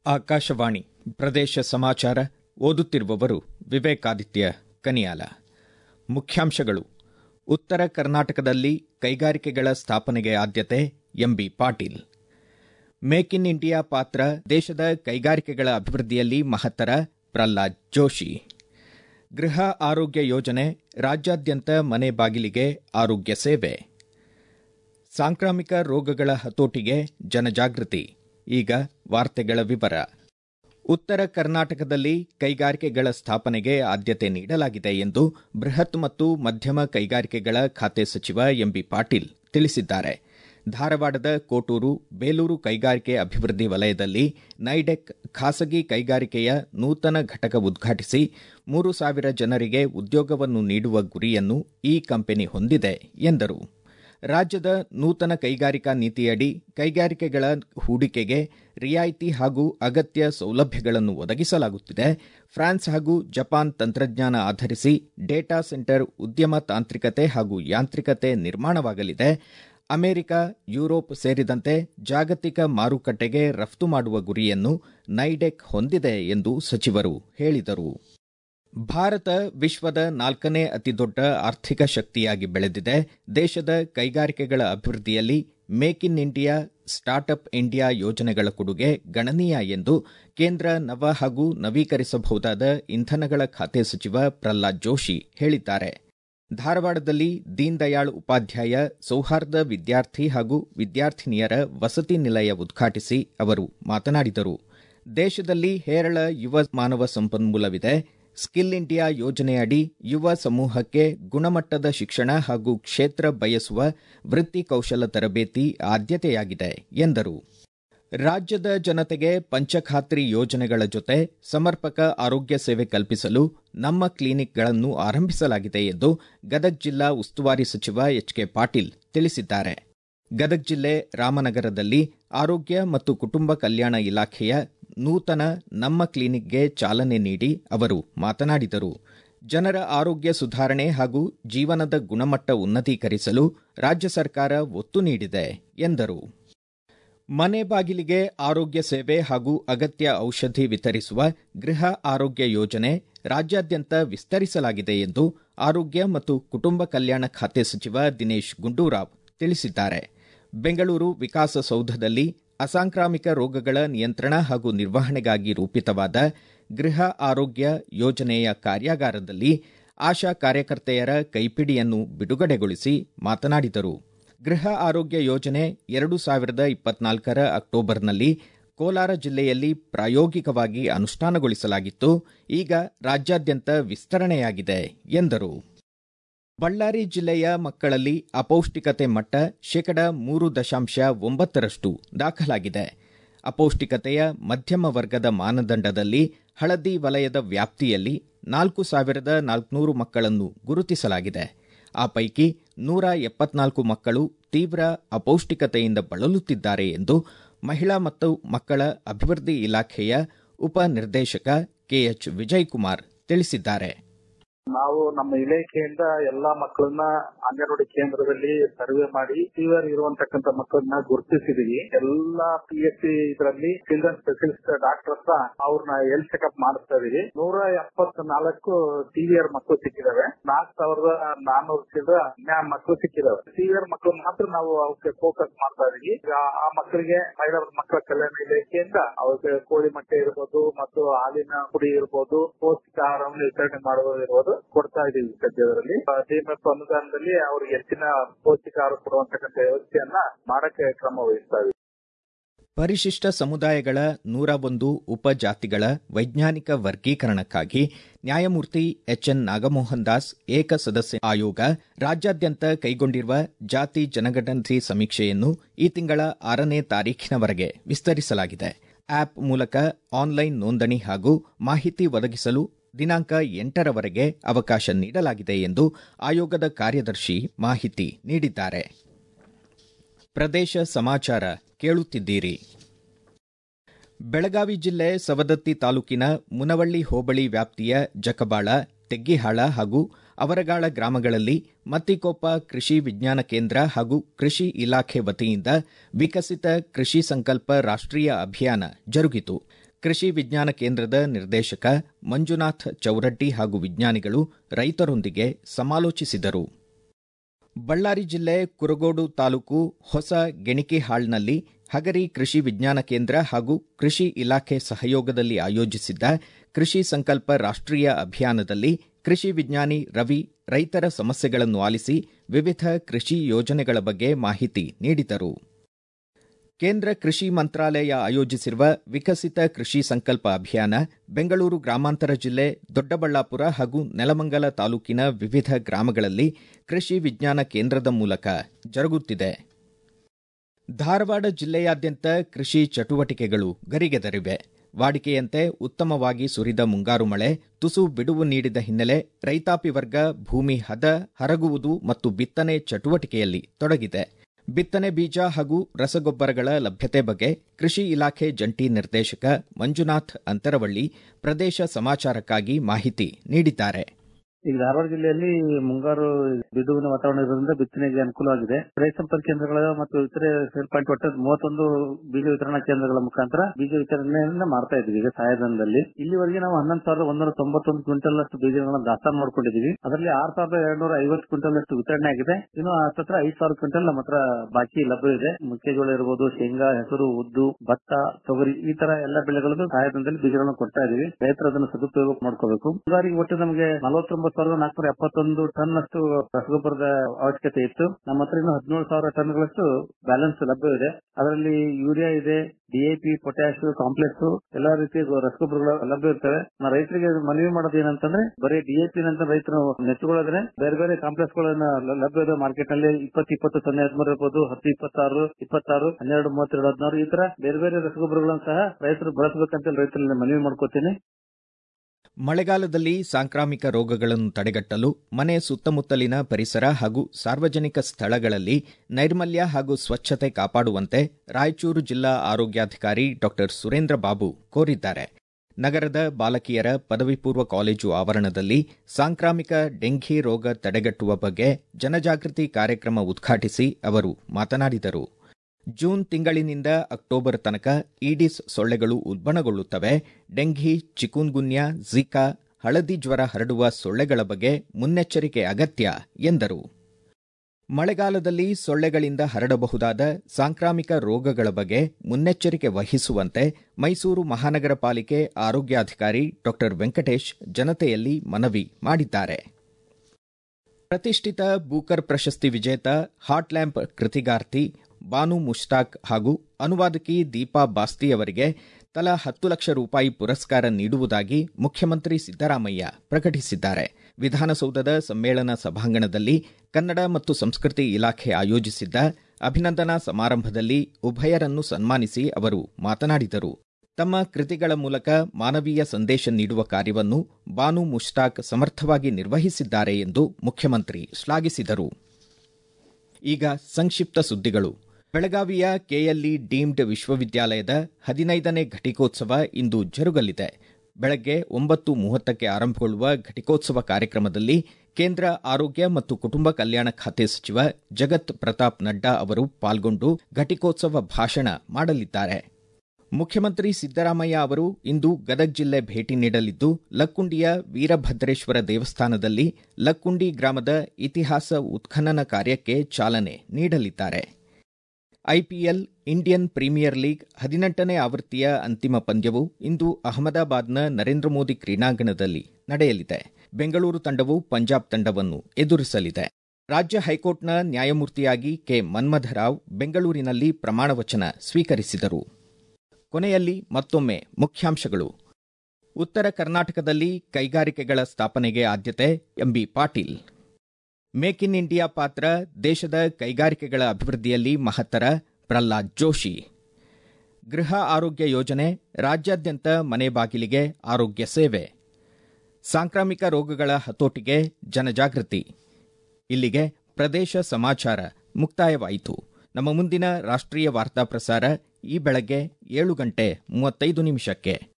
ಆಕಾಶವಾಣಿ ಪ್ರದೇಶ ಸಮಾಚಾರ ಓದುತ್ತಿರುವವರು ವಿವೇಕಾದಿತ್ಯ ಕನಿಯಾಲ ಮುಖ್ಯಾಂಶಗಳು ಉತ್ತರ ಕರ್ನಾಟಕದಲ್ಲಿ ಕೈಗಾರಿಕೆಗಳ ಸ್ಥಾಪನೆಗೆ ಆದ್ಯತೆ MB Patil make in India ಪಾತ್ರ ದೇಶದ ಕೈಗಾರಿಕೆಗಳ ಅಭಿವೃದ್ಧಿಯಲ್ಲಿ ಮಹತ್ತರ ಪ್ರಹ್ಲಾದ್ ಜೋಶಿ ಗೃಹ ಆರೋಗ್ಯ ಯೋಜನೆ ರಾಜ್ಯಾದ್ಯಂತ ಮನೆ ಬಾಗಿಲಿಗೆ ಆರೋಗ್ಯ ಸೇವೆ ಸಾಂಕ್ರಾಮಿಕ ರೋಗಗಳ ಹತೋಟಿಗೆ ಜನಜಾಗೃತಿ ಈಗ ವಾರ್ತೆಗಳ ವಿವರ ಉತ್ತರ ಕರ್ನಾಟಕದಲ್ಲಿ ಕೈಗಾರಿಕೆಗಳ ಸ್ಥಾಪನೆಗೆ ಆದ್ಯತೆ ನೀಡಲಾಗಿದೆ ಎಂದು ಬೃಹತ್ ಮತ್ತು ಮಧ್ಯಮ ಕೈಗಾರಿಕೆಗಳ ಖಾತೆ ಸಚಿವ ಎಂಬಿ ಪಾಟೀಲ್ ತಿಳಿಸಿದ್ದಾರೆ ಧಾರವಾಡದ ಕೋಟೂರು ಬೇಲೂರು ಕೈಗಾರಿಕೆ ಅಭಿವೃದ್ಧಿ ವಲಯದಲ್ಲಿ ನೈಡೆಕ್ ಖಾಸಗಿ ಕೈಗಾರಿಕೆಯ ನೂತನ ಘಟಕ ಉದ್ಘಾಟಿಸಿ ಮೂರು ಸಾವಿರ ಜನರಿಗೆ ಉದ್ಯೋಗವನ್ನು ನೀಡುವ ಗುರಿಯನ್ನು ಈ ಕಂಪನಿ ಹೊಂದಿದೆ ಎಂದರು ರಾಜ್ಯದ ನೂತನ ಕೈಗಾರಿಕಾ ನೀತಿಯಡಿ ಕೈಗಾರಿಕೆಗಳ ಹೂಡಿಕೆಗೆ ರಿಯಾಯಿತಿ ಹಾಗೂ ಅಗತ್ಯ ಸೌಲಭ್ಯಗಳನ್ನು ಒದಗಿಸಲಾಗುತ್ತಿದೆ ಫ್ರಾನ್ಸ್ ಹಾಗೂ ಜಪಾನ್ ತಂತ್ರಜ್ಞಾನ ಆಧರಿಸಿ ಡೇಟಾ ಸೆಂಟರ್ ಉದ್ಯಮ ತಾಂತ್ರಿಕತೆ ಹಾಗೂ ಯಾಂತ್ರಿಕತೆ ನಿರ್ಮಾಣವಾಗಲಿದೆ ಅಮೆರಿಕ ಯುರೋಪ್ ಸೇರಿದಂತೆ ಜಾಗತಿಕ ಮಾರುಕಟ್ಟೆಗೆ ರಫ್ತು ಮಾಡುವ ಗುರಿಯನ್ನು ನೈಡೆಕ್ ಹೊಂದಿದೆ ಎಂದು ಸಚಿವರು ಹೇಳಿದರು ಭಾರತ ವಿಶ್ವದ ನಾಲ್ಕನೇ ಅತಿದೊಡ್ಡ ಆರ್ಥಿಕ ಶಕ್ತಿಯಾಗಿ ಬೆಳೆದಿದೆ ದೇಶದ ಕೈಗಾರಿಕೆಗಳ ಅಭಿವೃದ್ಧಿಯಲ್ಲಿ make in India startup India ಯೋಜನೆಗಳ ಕೊಡುಗೆ ಗಣನೀಯ ಎಂದು ಕೇಂದ್ರ ನವ ಹಾಗೂ ನವೀಕರಿಸಬಹುದಾದ ಇಂಧನಗಳ ಖಾತೆ ಸಚಿವ ಪ್ರಹ್ಲಾದ್ ಜೋಶಿ ಹೇಳಿದ್ದಾರೆ ಧಾರವಾಡದಲ್ಲಿ ದೀನ್ ದಯಾಳ್ ಉಪಾಧ್ಯಾಯ ಸೌಹಾರ್ದ ವಿದ್ಯಾರ್ಥಿ ಹಾಗೂ ವಿದ್ಯಾರ್ಥಿನಿಯರ ವಸತಿ ನಿಲಯ ಉದ್ಘಾಟಿಸಿ ಅವರು ಮಾತನಾಡಿದರು ದೇಶದಲ್ಲಿ ಹೇರಳ ಯುವ ಮಾನವ ಸಂಪನ್ಮೂಲವಿದೆ ಸ್ಕಿಲ್ ಇಂಡಿಯಾ ಯೋಜನೆಯಡಿ ಯುವ ಸಮೂಹಕ್ಕೆ ಗುಣಮಟ್ಟದ ಶಿಕ್ಷಣ ಹಾಗೂ ಕ್ಷೇತ್ರ ಬಯಸುವ ವೃತ್ತಿ ಕೌಶಲ ತರಬೇತಿ ಆದ್ಯತೆಯಾಗಿದೆ ಎಂದರು ರಾಜ್ಯದ ಜನತೆಗೆ ಪಂಚಖಾತ್ರಿ ಯೋಜನೆಗಳ ಜೊತೆ ಸಮರ್ಪಕ ಆರೋಗ್ಯ ಸೇವೆ ಕಲ್ಪಿಸಲು ನಮ್ಮ ಕ್ಲಿನಿಕ್ಗಳನ್ನು ಆರಂಭಿಸಲಾಗಿದೆ ಎಂದು ಗದಗ ಜಿಲ್ಲಾ ಉಸ್ತುವಾರಿ ಸಚಿವ ಎಚ್ ಕೆ ಪಾಟೀಲ್ ತಿಳಿಸಿದ್ದಾರೆ ಗದಗ ಜಿಲ್ಲೆ ರಾಮನಗರದಲ್ಲಿ ಆರೋಗ್ಯ ಮತ್ತು ಕುಟುಂಬ ಕಲ್ಯಾಣ ಇಲಾಖೆಯ ನೂತನ ನಮ್ಮ ಕ್ಲಿನಿಕ್ಗೆ ಚಾಲನೆ ನೀಡಿ ಅವರು ಮಾತನಾಡಿದರು ಜನರ ಆರೋಗ್ಯ ಸುಧಾರಣೆ ಹಾಗೂ ಜೀವನದ ಗುಣಮಟ್ಟ ಉನ್ನತೀಕರಿಸಲು ರಾಜ್ಯ ಸರ್ಕಾರ ಒತ್ತು ನೀಡಿದೆ ಎಂದರು ಮನೆ ಬಾಗಿಲಿಗೆ ಆರೋಗ್ಯ ಸೇವೆ ಹಾಗೂ ಅಗತ್ಯ ಔಷಧಿ ವಿತರಿಸುವ ಗೃಹ ಆರೋಗ್ಯ ಯೋಜನೆ ರಾಜ್ಯಾದ್ಯಂತ ವಿಸ್ತರಿಸಲಾಗಿದೆ ಎಂದು ಆರೋಗ್ಯ ಮತ್ತು ಕುಟುಂಬ ಕಲ್ಯಾಣ ಖಾತೆ ಸಚಿವ ದಿನೇಶ್ ಗುಂಡೂರಾವ್ ತಿಳಿಸಿದ್ದಾರೆ ಬೆಂಗಳೂರು ವಿಕಾಸಸೌಧದಲ್ಲಿ ಅಸಾಂಕ್ರಾಮಿಕ ರೋಗಗಳ ನಿಯಂತ್ರಣ ಹಾಗೂ ನಿರ್ವಹಣೆಗಾಗಿ ರೂಪಿತವಾದ ಗೃಹ ಆರೋಗ್ಯ ಯೋಜನೆಯ ಕಾರ್ಯಾಗಾರದಲ್ಲಿ ಆಶಾ ಕಾರ್ಯಕರ್ತೆಯರ ಕೈಪಿಡಿಯನ್ನು ಬಿಡುಗಡೆಗೊಳಿಸಿ ಮಾತನಾಡಿದರು ಗೃಹ ಆರೋಗ್ಯ ಯೋಜನೆ ಎರಡು ಸಾವಿರದ ಇಪ್ಪತ್ನಾಲ್ಕರ ಅಕ್ಟೋಬರ್ನಲ್ಲಿ ಕೋಲಾರ ಜಿಲ್ಲೆಯಲ್ಲಿ ಪ್ರಾಯೋಗಿಕವಾಗಿ ಅನುಷ್ಠಾನಗೊಳಿಸಲಾಗಿತ್ತು ಈಗ ರಾಜ್ಯಾದ್ಯಂತ ವಿಸ್ತರಣೆಯಾಗಿದೆ ಎಂದರು ಬಳ್ಳಾರಿ ಜಿಲ್ಲೆಯ ಮಕ್ಕಳಲ್ಲಿ ಅಪೌಷ್ಟಿಕತೆ ಮಟ್ಟ ಶೇಕಡ ಮೂರು ದಶಾಂಶ ಒಂಬತ್ತರಷ್ಟು ದಾಖಲಾಗಿದೆ ಅಪೌಷ್ಟಿಕತೆಯ ಮಧ್ಯಮ ವರ್ಗದ ಮಾನದಂಡದಲ್ಲಿ ಹಳದಿ ವಲಯದ ವ್ಯಾಪ್ತಿಯಲ್ಲಿ ನಾಲ್ಕು ಸಾವಿರದ ನಾಲ್ಕುನೂರು ಮಕ್ಕಳನ್ನು ಗುರುತಿಸಲಾಗಿದೆ ಆ ಪೈಕಿ ನೂರ ಎಪ್ಪತ್ನಾಲ್ಕು ಮಕ್ಕಳು ತೀವ್ರ ಅಪೌಷ್ಟಿಕತೆಯಿಂದ ಬಳಲುತ್ತಿದ್ದಾರೆ ಎಂದು ಮಹಿಳಾ ಮತ್ತು ಮಕ್ಕಳ ಅಭಿವೃದ್ಧಿ ಇಲಾಖೆಯ ಉಪ ನಿರ್ದೇಶಕ ಕೆಎಚ್ ವಿಜಯಕುಮಾರ್ ತಿಳಿಸಿದ್ದಾರೆ ನಾವು ನಮ್ಮ ಇಲಾಖೆಯಿಂದ ಎಲ್ಲಾ ಮಕ್ಕಳನ್ನ ಅಂಗನವಾಡಿ ಕೇಂದ್ರದಲ್ಲಿ ಸರ್ವೆ ಮಾಡಿ ಫೀವರ್ ಇರುವಂತಕ್ಕಂಥ ಮಕ್ಕಳನ್ನ ಗುರುತಿಸಿದೀವಿ ಎಲ್ಲಾ ಪಿ ಎಸ್ ಸಿ ಇದರಲ್ಲಿ ಚಿಲ್ಡ್ರನ್ ಸ್ಪೆಷಲಿಸ್ಟ್ ಡಾಕ್ಟರ್ ಹತ್ರ ಅವ್ರನ್ನ ಹೆಲ್ತ್ ಚೆಕ್ಅಪ್ ಮಾಡಿಸ್ತಾ ಇದೀವಿ ನೂರ ಎಪ್ಪತ್ ನಾಲ್ಕು ಸಿವಿಯರ್ ಮಕ್ಕಳು ಸಿಕ್ಕಿದಾವೆ ನಾಲ್ಕು ಸಾವಿರದ ನಾನ್ನೂರು ಚಿಲ್ಡ್ರ ಮಕ್ಕಳು ಸಿಕ್ಕಿದಾವೆ ಸಿವಿಯರ್ ಮಕ್ಕಳು ಮಾತ್ರ ನಾವು ಅವಕ್ಕೆ ಫೋಕಸ್ ಮಾಡ್ತಾ ಇದೀವಿ ಈಗ ಆ ಮಕ್ಕಳಿಗೆ ಮಹಿಳಾ ಮಕ್ಕಳ ಕಲ್ಯಾಣ ಇಲಾಖೆಯಿಂದ ಅವ್ರಿಗೆ ಕೋಳಿ ಮೊಟ್ಟೆ ಇರ್ಬೋದು ಮತ್ತು ಹಾಲಿನ ಪುಡಿ ಇರ್ಬೋದು ಪೌಷ್ಟಿಕ ಆಹಾರವನ್ನು ವಿತರಣೆ ಮಾಡುವುದಿರ್ಬೋದು ಕೊಡ್ತಾ ಇದೀವಿ ಸದ್ಯದಲ್ಲಿ ಡಿಎಂಎಫ್ ಅನುದಾನದಲ್ಲಿ ಅವ್ರಿಗೆ ಹೆಚ್ಚಿನ ಪೌಷ್ಟಿಕಾಹಾರ ಕೊಡುವಂತಕ್ಕಂಥ ವ್ಯವಸ್ಥೆಯನ್ನ ಮಾಡಕ್ಕೆ ಕ್ರಮ ವಹಿಸ್ತಾ ಇದೀವಿ ಪರಿಶಿಷ್ಟ ಸಮುದಾಯಗಳ ನೂರ ಒಂದು ಉಪಜಾತಿಗಳ ವೈಜ್ಞಾನಿಕ ವರ್ಗೀಕರಣಕ್ಕಾಗಿ ನ್ಯಾಯಮೂರ್ತಿ ಎಚ್ಎನ್ ನಾಗಮೋಹನ್ ದಾಸ್ ಏಕ ಸದಸ್ಯ ಆಯೋಗ ರಾಜ್ಯಾದ್ಯಂತ ಕೈಗೊಂಡಿರುವ ಜಾತಿ ಜನಗಣತಿ ಸಮೀಕ್ಷೆಯನ್ನು ಈ ತಿಂಗಳ ಆರನೇ ತಾರೀಖಿನವರೆಗೆ ವಿಸ್ತರಿಸಲಾಗಿದೆ ಆಪ್ ಮೂಲಕ ಆನ್ಲೈನ್ ನೋಂದಣಿ ಹಾಗೂ ಮಾಹಿತಿ ಒದಗಿಸಲು ದಿನಾಂಕ ಎಂಟರವರೆಗೆ ಅವಕಾಶ ನೀಡಲಾಗಿದೆ ಎಂದು ಆಯೋಗದ ಕಾರ್ಯದರ್ಶಿ ಮಾಹಿತಿ ನೀಡಿದ್ದಾರೆ ಪ್ರದೇಶ ಸಮಾಚಾರ ಕೇಳುತ್ತಿದ್ದೀರಿ ಬೆಳಗಾವಿ ಜಿಲ್ಲೆ ಸವದತ್ತಿ ತಾಲೂಕಿನ ಮುನವಳ್ಳಿ ಹೋಬಳಿ ವ್ಯಾಪ್ತಿಯ ಜಕಬಾಳ ತೆಗ್ಗಿಹಾಳ ಹಾಗೂ ಅವರಗಾಳ ಗ್ರಾಮಗಳಲ್ಲಿ ಮತ್ತಿಕೊಪ್ಪ ಕೃಷಿ ವಿಜ್ಞಾನ ಕೇಂದ್ರ ಹಾಗೂ ಕೃಷಿ ಇಲಾಖೆ ವತಿಯಿಂದ ವಿಕಸಿತ ಕೃಷಿ ಸಂಕಲ್ಪ ರಾಷ್ಟ್ರೀಯ ಅಭಿಯಾನ ಜರುಗಿತು ಕೃಷಿ ವಿಜ್ಞಾನ ಕೇಂದ್ರದ ನಿರ್ದೇಶಕ ಮಂಜುನಾಥ್ ಚೌರಡ್ಡಿ ಹಾಗೂ ವಿಜ್ಞಾನಿಗಳು ರೈತರೊಂದಿಗೆ ಸಮಾಲೋಚಿಸಿದರು ಬಳ್ಳಾರಿ ಜಿಲ್ಲೆ ಕುರಗೋಡು ತಾಲೂಕು ಹೊಸ ಗೆಣಿಕಿಹಾಳ್ನಲ್ಲಿ ಹಗರಿ ಕೃಷಿ ವಿಜ್ಞಾನ ಕೇಂದ್ರ ಹಾಗೂ ಕೃಷಿ ಇಲಾಖೆ ಸಹಯೋಗದಲ್ಲಿ ಆಯೋಜಿಸಿದ್ದ ಕೃಷಿ ಸಂಕಲ್ಪ ರಾಷ್ಟ್ರೀಯ ಅಭಿಯಾನದಲ್ಲಿ ಕೃಷಿ ವಿಜ್ಞಾನಿ ರವಿ ರೈತರ ಸಮಸ್ಯೆಗಳನ್ನು ಆಲಿಸಿ ವಿವಿಧ ಕೃಷಿ ಯೋಜನೆಗಳ ಬಗ್ಗೆ ಮಾಹಿತಿ ನೀಡಿದರು ಕೇಂದ್ರ ಕೃಷಿ ಮಂತ್ರಾಲಯ ಆಯೋಜಿಸಿರುವ ವಿಕಸಿತ ಕೃಷಿ ಸಂಕಲ್ಪ ಅಭಿಯಾನ ಬೆಂಗಳೂರು ಗ್ರಾಮಾಂತರ ಜಿಲ್ಲೆ ದೊಡ್ಡಬಳ್ಳಾಪುರ ಹಾಗೂ ನೆಲಮಂಗಲ ತಾಲೂಕಿನ ವಿವಿಧ ಗ್ರಾಮಗಳಲ್ಲಿ ಕೃಷಿ ವಿಜ್ಞಾನ ಕೇಂದ್ರದ ಮೂಲಕ ಜರುಗುತ್ತಿದೆ ಧಾರವಾಡ ಜಿಲ್ಲೆಯಾದ್ಯಂತ ಕೃಷಿ ಚಟುವಟಿಕೆಗಳು ಗರಿಗೆದರಿವೆ ವಾಡಿಕೆಯಂತೆ ಉತ್ತಮವಾಗಿ ಸುರಿದ ಮುಂಗಾರು ಮಳೆ ತುಸು ಬಿಡುವು ನೀಡಿದ ಹಿನ್ನೆಲೆ ರೈತಾಪಿ ವರ್ಗ ಭೂಮಿ ಹದ ಹರಗುವುದು ಮತ್ತು ಬಿತ್ತನೆ ಚಟುವಟಿಕೆಯಲ್ಲಿ ತೊಡಗಿದೆ ಬಿತ್ತನೆ ಬೀಜ ಹಾಗೂ ರಸಗೊಬ್ಬರಗಳ ಲಭ್ಯತೆ ಬಗ್ಗೆ ಕೃಷಿ ಇಲಾಖೆ ಜಂಟಿ ನಿರ್ದೇಶಕ ಮಂಜುನಾಥ್ ಅಂತರವಳ್ಳಿ ಪ್ರದೇಶ ಸಮಾಚಾರಕ್ಕಾಗಿ ಮಾಹಿತಿ ನೀಡಿದ್ದಾರೆ ಈಗ ಧಾರವಾಡ ಜಿಲ್ಲೆಯಲ್ಲಿ ಮುಂಗಾರು ಬಿಡುವಿನ ವಾತಾವರಣ ಇರೋದ್ರಿಂದ ಬಿತ್ತನೆಗೆ ಅನುಕೂಲವಾಗಿದೆ ರೈತ ಸಂಪರ್ಕ ಕೇಂದ್ರಗಳ ಮತ್ತು ಇತರೆ ಸೇಲ್ ಪಾಯಿಂಟ್ ಒಟ್ಟು ಮೂವತ್ತೊಂದು ಬೀಜ ವಿತರಣಾ ಕೇಂದ್ರಗಳ ಮುಖಾಂತರ ಬೀಜ ವಿತರಣೆಯನ್ನ ಮಾಡ್ತಾ ಇದ್ವಿ ಈಗ ಸಹಾಯಧನದಲ್ಲಿ ಇಲ್ಲಿವರೆಗೆ ನಾವು ಹನ್ನೊಂದು ಸಾವಿರದ ಒಂದೂರ ತೊಂಬತ್ತೊಂದು ಕ್ವಿಂಟಲ್ ಅಷ್ಟು ಬೀಜಗಳನ್ನ ದಾಸ್ತಾನು ಮಾಡ್ಕೊಂಡಿದೀವಿ ಅದರಲ್ಲಿ ಆರು ಸಾವಿರದ ಎರಡ್ ನೂರ ಐವತ್ತು ಕ್ವಿಂಟಲ್ ಅಷ್ಟು ವಿತರಣೆ ಆಗಿದೆ ಇನ್ನು ಹತ್ರ ಐದು ಸಾವಿರ ಕ್ವಿಂಟಲ್ ನಮ್ಮ ಹತ್ರ ಬಾಕಿ ಲಭ್ಯ ಇದೆ ಮೆಕ್ಕೆಜೋಳ ಇರಬಹುದು ಶೇಂಗಾ ಹೆಸರು ಉದ್ದು ಭತ್ತ ತೊಗರಿ ಈ ತರ ಎಲ್ಲ ಬೆಳೆಗಳದ್ದು ಸಹಾಯಧನದಲ್ಲಿ ಬೀಜಗಳನ್ನು ಕೊಡ್ತಾ ಇದೀವಿ ರೈತರು ಅದನ್ನು ಸದುಪಯೋಗ ಮಾಡ್ಕೋಬೇಕು ಮುಂಗಾರಿಗೆ ಒಟ್ಟು ನಮಗೆ ನಲವತ್ತೊಂಬತ್ತು ಸಾವಿರದ ನಾಲ್ಕುನೂರ ಎಪ್ಪತ್ತೊಂದು ಟನ್ ಅಷ್ಟು ರಸಗೊಬ್ಬರದ ಅವಶ್ಯಕತೆ ಇತ್ತು ನಮ್ಮ ಹತ್ರ ಇನ್ನು ಹದಿನೇಳು ಸಾವಿರ ಟನ್ಗಳಷ್ಟು ಬ್ಯಾಲೆನ್ಸ್ ಲಭ್ಯವಿದೆ ಅದರಲ್ಲಿ ಯೂರಿಯಾ ಇದೆ ಡಿಎಪಿ ಪೊಟ್ಯಾಶ್ ಕಾಂಪ್ಲೆಕ್ಸ್ ಎಲ್ಲಾ ರೀತಿಯ ರಸಗೊಬ್ಬರಗಳು ಲಭ್ಯ ಇರ್ತವೆ ನಾವು ರೈತರಿಗೆ ಮನವಿ ಮಾಡೋದು ಏನಂತಂದ್ರೆ ಬರೀ ಡಿಎಪಿ ನಂತ ರೈತರು ನೆಚ್ಚುಕೊಳ್ಳೋದ್ರೆ ಬೇರೆ ಬೇರೆ ಕಾಂಪ್ಲೆಕ್ಸ್ ಗಳನ್ನ ಲಭ್ಯ ಇದೆ ಮಾರ್ಕೆಟ್ ನಲ್ಲಿ ಇಪ್ಪತ್ತು ಇಪ್ಪತ್ತು ಸೊನ್ನೆ ಹದಿಮೂರು ಇರ್ಬೋದು ಹತ್ತು ಇಪ್ಪತ್ತಾರು ಇಪ್ಪತ್ತಾರು ಹನ್ನೆರಡು ಮೂವತ್ತೆರಡು ಹದಿನಾರು ಈ ತರ ಬೇರೆ ಬೇರೆ ರಸಗೊಬ್ಬರಗಳನ್ನು ಸಹ ರೈತರು ಬಳಸಬೇಕಂತ ರೈತರಲ್ಲಿ ಮನವಿ ಮಾಡ್ಕೋತೀನಿ ಮಳೆಗಾಲದಲ್ಲಿ ಸಾಂಕ್ರಾಮಿಕ ರೋಗಗಳನ್ನು ತಡೆಗಟ್ಟಲು ಮನೆ ಸುತ್ತಮುತ್ತಲಿನ ಪರಿಸರ ಹಾಗೂ ಸಾರ್ವಜನಿಕ ಸ್ಥಳಗಳಲ್ಲಿ ನೈರ್ಮಲ್ಯ ಹಾಗೂ ಸ್ವಚ್ಛತೆ ಕಾಪಾಡುವಂತೆ ರಾಯಚೂರು ಜಿಲ್ಲಾ ಆರೋಗ್ಯಾಧಿಕಾರಿ ಡಾ ಸುರೇಂದ್ರ ಬಾಬು ಕೋರಿದ್ದಾರೆ ನಗರದ ಬಾಲಕಿಯರ ಪದವಿ ಪೂರ್ವ ಕಾಲೇಜು ಆವರಣದಲ್ಲಿ ಸಾಂಕ್ರಾಮಿಕ ಡೆಂಘಿ ರೋಗ ತಡೆಗಟ್ಟುವ ಬಗ್ಗೆ ಜನಜಾಗೃತಿ ಕಾರ್ಯಕ್ರಮ ಉದ್ಘಾಟಿಸಿ ಅವರು ಮಾತನಾಡಿದರು ಜೂನ್ ತಿಂಗಳಿನಿಂದ ಅಕ್ಟೋಬರ್ ತನಕ ಈಡಿಸ್ ಸೊಳ್ಳೆಗಳು ಉಲ್ಬಣಗೊಳ್ಳುತ್ತವೆ ಡೆಂಘಿ ಚಿಕುನ್ಗುನ್ಯಾ ಝಿಕಾ ಹಳದಿ ಜ್ವರ ಹರಡುವ ಸೊಳ್ಳೆಗಳ ಬಗ್ಗೆ ಮುನ್ನೆಚ್ಚರಿಕೆ ಅಗತ್ಯ ಎಂದರು ಮಳೆಗಾಲದಲ್ಲಿ ಸೊಳ್ಳೆಗಳಿಂದ ಹರಡಬಹುದಾದ ಸಾಂಕ್ರಾಮಿಕ ರೋಗಗಳ ಬಗ್ಗೆ ಮುನ್ನೆಚ್ಚರಿಕೆ ವಹಿಸುವಂತೆ ಮೈಸೂರು ಮಹಾನಗರ ಪಾಲಿಕೆ ಆರೋಗ್ಯಾಧಿಕಾರಿ ಡಾ ವೆಂಕಟೇಶ್ ಜನತೆಯಲ್ಲಿ ಮನವಿ ಮಾಡಿದ್ದಾರೆ ಪ್ರತಿಷ್ಠಿತ ಬೂಕರ್ ಪ್ರಶಸ್ತಿ ವಿಜೇತ ಹಾಟ್ ಲ್ಯಾಂಪ್ ಕೃತಿಗಾರ್ತಿ ಬಾನು ಮುಷ್ತಾಕ್ ಹಾಗೂ ಅನುವಾದಕಿ ದೀಪಾ ಬಾಸ್ತಿ ಅವರಿಗೆ ತಲಾ ಹತ್ತು ಲಕ್ಷ ರೂಪಾಯಿ ಪುರಸ್ಕಾರ ನೀಡುವುದಾಗಿ ಮುಖ್ಯಮಂತ್ರಿ ಸಿದ್ದರಾಮಯ್ಯ ಪ್ರಕಟಿಸಿದ್ದಾರೆ ವಿಧಾನಸೌಧದ ಸಮ್ಮೇಳನ ಸಭಾಂಗಣದಲ್ಲಿ ಕನ್ನಡ ಮತ್ತು ಸಂಸ್ಕೃತಿ ಇಲಾಖೆ ಆಯೋಜಿಸಿದ್ದ ಅಭಿನಂದನಾ ಸಮಾರಂಭದಲ್ಲಿ ಉಭಯರನ್ನು ಸನ್ಮಾನಿಸಿ ಅವರು ಮಾತನಾಡಿದರು ತಮ್ಮ ಕೃತಿಗಳ ಮೂಲಕ ಮಾನವೀಯ ಸಂದೇಶ ನೀಡುವ ಕಾರ್ಯವನ್ನು ಬಾನು ಮುಷ್ತಾಕ್ ಸಮರ್ಥವಾಗಿ ನಿರ್ವಹಿಸಿದ್ದಾರೆ ಎಂದು ಮುಖ್ಯಮಂತ್ರಿ ಶ್ಲಾಘಿಸಿದರು ಈಗ ಸಂಕ್ಷಿಪ್ತ ಸುದ್ದಿಗಳು ಬೆಳಗಾವಿಯ ಕೆಎಲ್ಇ ಡೀಮ್ಡ್ ವಿಶ್ವವಿದ್ಯಾಲಯದ ಹದಿನೈದನೇ ಘಟಿಕೋತ್ಸವ ಇಂದು ಜರುಗಲಿದೆ ಬೆಳಗ್ಗೆ ಒಂಬತ್ತು ಮೂವತ್ತಕ್ಕೆ ಆರಂಭಗೊಳ್ಳುವ ಘಟಿಕೋತ್ಸವ ಕಾರ್ಯಕ್ರಮದಲ್ಲಿ ಕೇಂದ್ರ ಆರೋಗ್ಯ ಮತ್ತು ಕುಟುಂಬ ಕಲ್ಯಾಣ ಖಾತೆ ಸಚಿವ ಜಗತ್ ಪ್ರತಾಪ್ ನಡ್ಡಾ ಅವರು ಪಾಲ್ಗೊಂಡು ಘಟಿಕೋತ್ಸವ ಭಾಷಣ ಮಾಡಲಿದ್ದಾರೆ ಮುಖ್ಯಮಂತ್ರಿ ಸಿದ್ದರಾಮಯ್ಯ ಅವರು ಇಂದು ಗದಗ ಜಿಲ್ಲೆ ಭೇಟಿ ನೀಡಲಿದ್ದು ಲಕ್ಕುಂಡಿಯ ವೀರಭದ್ರೇಶ್ವರ ದೇವಸ್ಥಾನದಲ್ಲಿ ಲಕ್ಕುಂಡಿ ಗ್ರಾಮದ ಇತಿಹಾಸ ಉತ್ಖನನ ಕಾರ್ಯಕ್ಕೆ ಚಾಲನೆ ನೀಡಲಿದ್ದಾರೆ ಐಪಿಎಲ್ ಇಂಡಿಯನ್ ಪ್ರೀಮಿಯರ್ ಲೀಗ್ ಹದಿನೆಂಟನೇ ಆವೃತ್ತಿಯ ಅಂತಿಮ ಪಂದ್ಯವು ಇಂದು ಅಹಮದಾಬಾದ್ನ ನರೇಂದ್ರ ಮೋದಿ ಕ್ರೀಡಾಂಗಣದಲ್ಲಿ ನಡೆಯಲಿದೆ ಬೆಂಗಳೂರು ತಂಡವು ಪಂಜಾಬ್ ತಂಡವನ್ನು ಎದುರಿಸಲಿದೆ ರಾಜ್ಯ ಹೈಕೋರ್ಟ್ನ ನ್ಯಾಯಮೂರ್ತಿಯಾಗಿ ಕೆ ಮನ್ಮಥರಾವ್ ಬೆಂಗಳೂರಿನಲ್ಲಿ ಪ್ರಮಾಣವಚನ ಸ್ವೀಕರಿಸಿದರು ಕೊನೆಯಲ್ಲಿ ಮತ್ತೊಮ್ಮೆ ಮುಖ್ಯಾಂಶಗಳು ಉತ್ತರ ಕರ್ನಾಟಕದಲ್ಲಿ ಕೈಗಾರಿಕೆಗಳ ಸ್ಥಾಪನೆಗೆ ಆದ್ಯತೆ MB Patil make in India ಪಾತ್ರ ದೇಶದ ಕೈಗಾರಿಕೆಗಳ ಅಭಿವೃದ್ಧಿಯಲ್ಲಿ ಮಹತ್ತರ ಪ್ರಹ್ಲಾದ್ ಜೋಶಿ ಗೃಹ ಆರೋಗ್ಯ ಯೋಜನೆ ರಾಜ್ಯಾದ್ಯಂತ ಮನೆ ಬಾಗಿಲಿಗೆ ಆರೋಗ್ಯ ಸೇವೆ ಸಾಂಕ್ರಾಮಿಕ ರೋಗಗಳ ಹತೋಟಿಗೆ ಜನಜಾಗೃತಿ ಇಲ್ಲಿಗೆ ಪ್ರದೇಶ ಸಮಾಚಾರ ಮುಕ್ತಾಯವಾಯಿತು ನಮ್ಮ ಮುಂದಿನ ರಾಷ್ಟ್ರೀಯ ವಾರ್ತಾ ಪ್ರಸಾರ ಈ ಬೆಳಗ್ಗೆ ಏಳು ಗಂಟೆ ಮೂವತ್ತೈದು ನಿಮಿಷಕ್ಕೆ